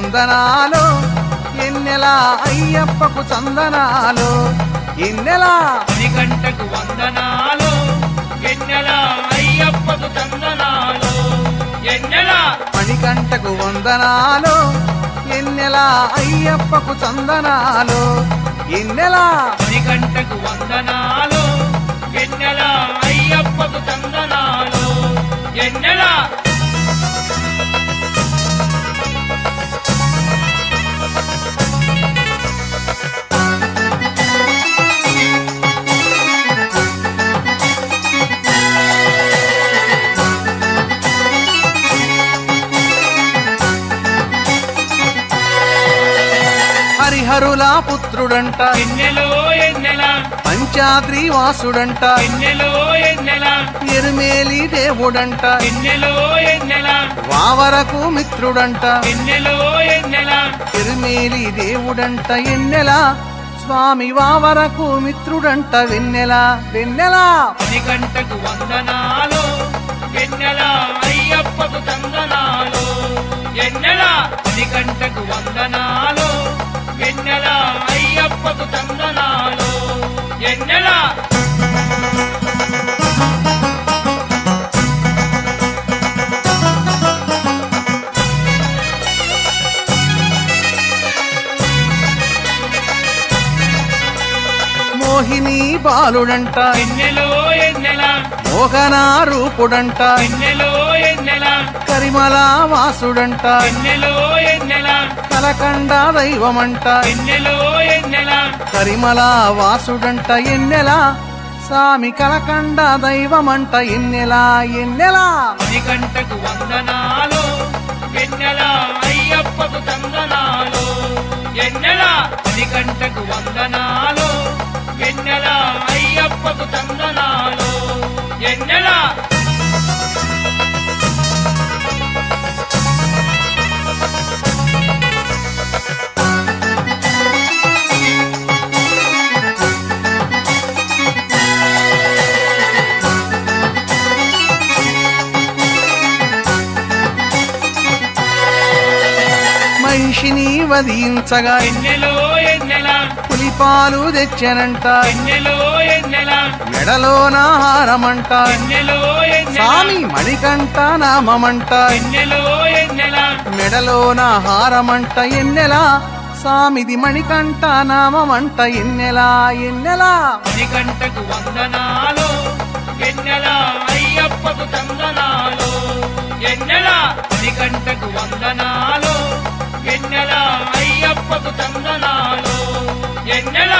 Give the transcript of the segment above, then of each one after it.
వందనాలు ఎన్నెలా అయ్యప్పకు చందనాలు ఎన్నెలా మణికంఠకు వందనాలు ఎన్నెల అయ్యప్పకు చందనాలు ఎన్నెల మణికంఠకు వందనాలు ఎన్నెలా అయ్యప్పకు చందనాలు ఎన్నెలా మణికంఠకు వందనాలు ఎన్నెల అయ్యప్పకు చందనాలు ఎన్నెల హరిహరుల పుత్రుడంట ఎన్నెలో ఎన్నెల పంచాద్రి వాసుడంట ఎన్నెలో ఎన్నెల ఎరుమేలి దేవుడంట ఎన్నెలో ఎన్నెల వావరకు మిత్రుడంట ఎన్నెలో ఎన్నెల ఎరుమేలి దేవుడంట ఎన్నెలా స్వామి వావరకు మిత్రుడంట వెన్నెలా వెన్నెలా మణికంఠకు వందనాలు ఎన్నెల అయ్యప్పకు చందనాలు ఎన్నెల మణికంఠకు వందనాలు ఎన్నెల అయ్యప్పకు చందనాలు ఎన్నెల మోహిని బాలుడంట ఎన్నెలో ఎన్నెల మోహనా రూపుడంట ఎన్నెలో ఎన్నెల కరిమల వాసుడంట ఎన్నెలో ఎన్నెల కలకండ దైవమంట ఎన్నెలో ఎన్నెల కరిమల వాసుడంట ఎన్నెలా స్వామి కలకండ దైవమంట ఎన్నెలా ఎన్నెలా మణికంఠకు వందనాలు ఎన్నెల అయ్యప్పకు చందనాలు ఎన్నెల మణికంఠకు వందనాలు ఎన్నెల అయ్యప్పకు చందనాలు ఎన్నెల మహిషిని వధించగా ఎన్నెలో ఎన్నెల పులిపాలు తెచ్చనంట ఎన్నెలో ఎన్నెల మెడలోన హారమంట ఎన్నెలో ఎన్నెల స్వామి మణికంఠ నామమంట ఎన్నెలో ఎన్నెల మెడలోన హారమంట ఎన్నెలా స్వామిది మణికంఠ నామమంట ఎన్నెలా ఎన్నెలా మణికంఠకు వందనాలు ఎన్నెల అయ్యప్పకు చందనాలు ఎన్నెల మణికంఠకు వందనాలు ఎన్నెల అయ్యప్పకు చందనాలు ఎన్నెల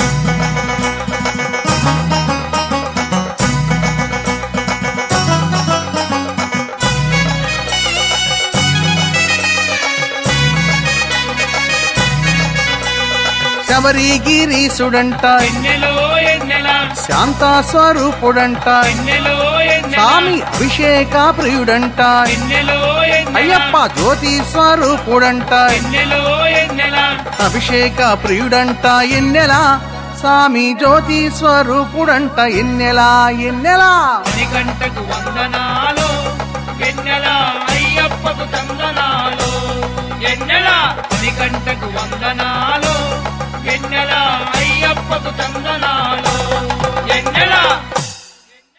శబరిగిరీసుడంట ఎన్నెలో ఎన్నెల శాంత స్వరూపుడంట ఎన్నెలో ఎన్నెల స్వామి అభిషేక ప్రియుడంట ఎన్నెలో ఎన్నెల అయ్యప్ప జ్యోతి స్వరూపుడంట ఎన్నెలో ఎన్నెల అభిషేక ప్రియుడంట ఎన్నెలా స్వామి జ్యోతి స్వరూపుడంట ఎన్నెలా ఎన్నెలా మణికంఠకు వందనాలు